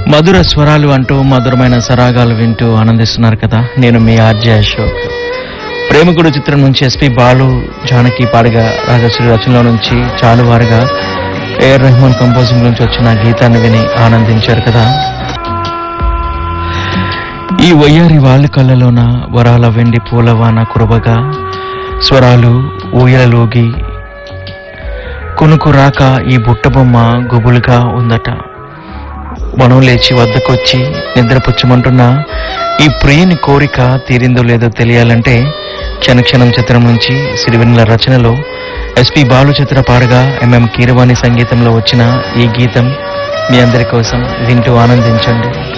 మధుర స్వరాలు అంటూ మధురమైన సరాగాలు వింటూ ఆనందిస్తున్నారు కదా నేను మీ ఆర్జే అశోక్ ప్రేమికుడు చిత్రం నుంచి ఎస్పి బాలు జానకి పాడగా రాజశ్రీ రచనలో నుంచి చాలువారుగా ఏఆర్ రెహమాన్ కంపోజింగ్ నుంచి వచ్చిన గీతాన్ని విని ఆనందించారు కదా ఈ వయ్యారి వాళ్ళ కళ్ళలోన వరాల వెండి పూలవాన కురవగా స్వరాలు ఊయలలోగి కొనుకు రాక ఈ బుట్టబొమ్మ గుబులుగా ఉందట మనం లేచి వద్దకొచ్చి నిద్రపుచ్చమంటున్న ఈ ప్రియుని కోరిక తీరిందో లేదో తెలియాలంటే క్షణక్షణం చిత్రం నుంచి సిరివెన్నెల రచనలో ఎస్పి బాలు చిత్ర పాడగా ఎంఎం కీరవాణి సంగీతంలో వచ్చిన ఈ గీతం మీ అందరి కోసం వింటూ ఆనందించండి